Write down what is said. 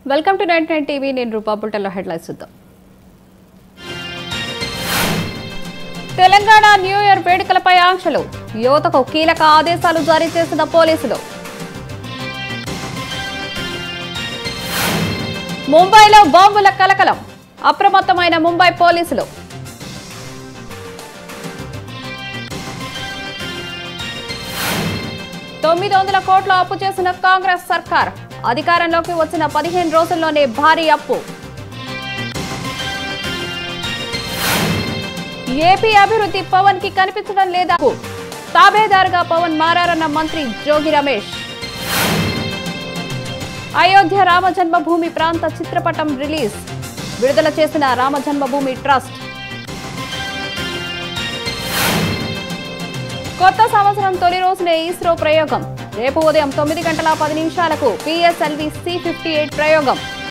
welcome to nine nine TV నేను Rupa బుల్టన్లో headlines చూద్దాం Telangana new year వేడుకలపై ఆంక్షలు యువతకు కీలక ఆదేశాలు జారీ చేసిన పోలీసులు ముంబైలో బాంబుల కలకలం అప్రమత్తమైన ముంబై పోలీసులు తొమ్మిది వందల కోట్ల అప్పు చేసిన కాంగ్రెస్ సర్కార్ అధికారంలోకి వచ్చిన పదిహేను రోజుల్లోనే భారీ అప్పు ఏపీ అభివృద్ధి పవన్ కి కనిపించడం లేదా తాబేదారుగా పవన్ మారారన్న మంత్రి జోగి రమేష్ అయోధ్య రామ జన్మభూమి ప్రాంత చిత్రపటం రిలీజ్ విడుదల చేసిన రామ జన్మభూమి ట్రస్ట్ కొత్త సంవత్సరం తొలి రోజునే ఇస్రో ప్రయోగం రేపు ఉదయం తొమ్మిది గంటల పది నిమిషాలకు పిఎస్ఎల్వి సి ఫిఫ్టీ ఎయిట్ ప్రయోగం